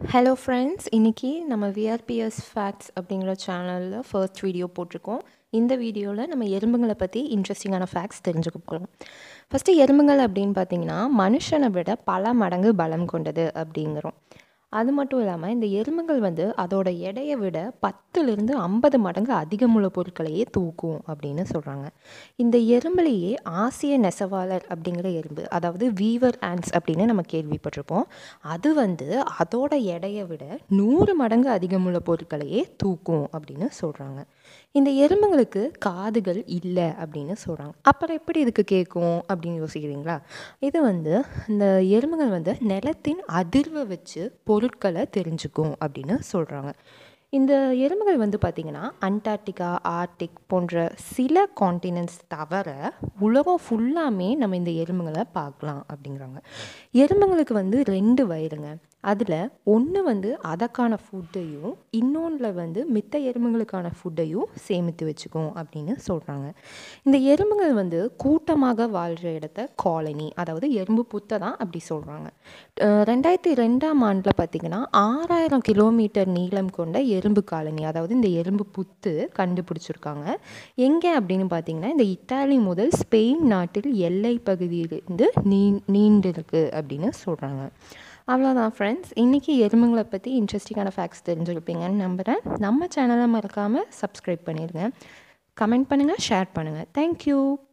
hello friends இன்றைக்கி நம்ம விஆர்பிஎஸ் facts அப்படிங்கிற சேனலில் ஃபர்ஸ்ட் வீடியோ போட்டிருக்கோம் இந்த வீடியோவில் நம்ம எறும்புகளை பற்றி இன்ட்ரெஸ்டிங்கான ஃபேக்ட்ஸ் தெரிஞ்சுக்க போகிறோம் ஃபஸ்ட்டு எறும்புகள் அப்படின்னு பார்த்தீங்கன்னா மனுஷனை விட பல மடங்கு பலம் கொண்டது அப்படிங்கிறோம் அது மட்டும் இல்லாமல் இந்த எறும்புகள் வந்து அதோட எடையை விட பத்துலேருந்து ஐம்பது மடங்கு அதிகமுள்ள பொருட்களையே தூக்கும் அப்படின்னு சொல்கிறாங்க இந்த எறும்புலேயே ஆசிய நெசவாளர் அப்படிங்கிற எறும்பு அதாவது வீவர் ஆண்ட்ஸ் அப்படின்னு நம்ம கேள்விப்பட்டிருப்போம் அது வந்து அதோட எடையை விட நூறு மடங்கு அதிகமுள்ள பொருட்களையே தூக்கும் அப்படின்னு சொல்கிறாங்க இந்த எறும்புங்களுக்கு காதுகள் இல்லை அப்படின்னு சொல்கிறாங்க அப்புறம் எப்படி இதுக்கு கேட்கும் அப்படின்னு யோசிக்கிறீங்களா இது வந்து இந்த எறும்புகள் வந்து நிலத்தின் அதிர்வை வச்சு பொருட்களை தெரிஞ்சுக்கும் அப்படின்னு சொல்கிறாங்க இந்த எறும்புகள் வந்து பார்த்திங்கன்னா அண்டார்டிகா ஆர்டிக் போன்ற சில காண்டினென்ட்ஸ் தவிர உலகம் ஃபுல்லாமே நம்ம இந்த எறும்புகளை பார்க்கலாம் அப்படிங்கிறாங்க எறும்புங்களுக்கு வந்து ரெண்டு வயிறுங்க அதில் ஒன்று வந்து அதற்கான ஃபுட்டையும் இன்னொன்றில் வந்து மித்த எறும்புகளுக்கான ஃபுட்டையும் சேமித்து வச்சுக்கும் அப்படின்னு சொல்கிறாங்க இந்த எறும்புகள் வந்து கூட்டமாக வாழ்கிற இடத்த காலனி அதாவது எறும்பு புத்தை தான் அப்படி சொல்கிறாங்க ரெண்டாயிரத்தி ரெண்டாம் ஆண்டில் பார்த்திங்கன்னா ஆறாயிரம் கிலோமீட்டர் நீளம் கொண்ட எறும்பு காலனி அதாவது இந்த எறும்பு புத்து கண்டுபிடிச்சிருக்காங்க எங்கே அப்படின்னு பார்த்தீங்கன்னா இந்த இத்தாலி முதல் ஸ்பெயின் நாட்டில் எல்லை பகுதியிலிருந்து நீ நீண்டிருக்கு அப்படின்னு சொல்கிறாங்க அவ்வளோதான் ஃப்ரெண்ட்ஸ் இன்றைக்கி எறும்புங்களை பற்றி இன்ட்ரெஸ்டிங்கான ஃபேக்ட்ஸ் தெரிஞ்சுருப்பீங்கன்னு நம்புகிறேன் நம்ம சேனலை மறக்காமல் சப்ஸ்கிரைப் பண்ணிடுங்க கமெண்ட் பண்ணுங்கள் ஷேர் பண்ணுங்கள் தேங்க்யூ